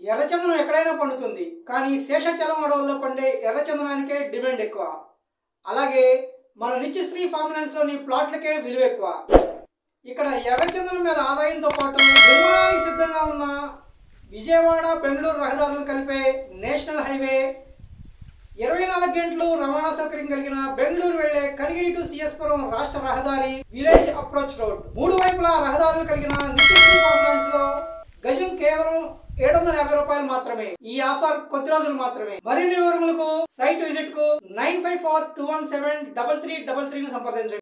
ఎర్రచందనం ఎక్కడైనా పండుతుంది కానీ శేషాచలం అడవుల్లో పండే ఎర్రచందనానికే డిమాండ్ ఎక్కువ అలాగే మన నిత్యశ్రీ ఫామ్ ల్యాండ్స్లోని ప్లాట్లకే విలువ ఎక్కువ ఇక్కడ ఎర్రచందనం మీద ఆదాయంతో పాటు నిర్మాణానికి సిద్ధంగా ఉన్న విజయవాడ బెంగళూరు రహదారులను కలిపే నేషనల్ హైవే ఇరవై నాలుగు గంటలు రవాణా సౌకర్యం కలిగిన బెంగళూరు వెళ్లే కనిగిరి టు సిఎస్పురం రాష్ట్ర రహదారి విలేజ్ అప్రోచ్ రోడ్ మూడు వైపులా రహదారులు కలిగిన నిత్యశ్రీ కాంప్లెక్స్ లో గజం కేవలం ఏడు వందల యాభై రూపాయలు మాత్రమే ఈ ఆఫర్ కొద్ది రోజులు మాత్రమే మరిన్ని వివరములకు సైట్ విజిట్ కు nine five four two one seven double three double three ని సంప్రదించండి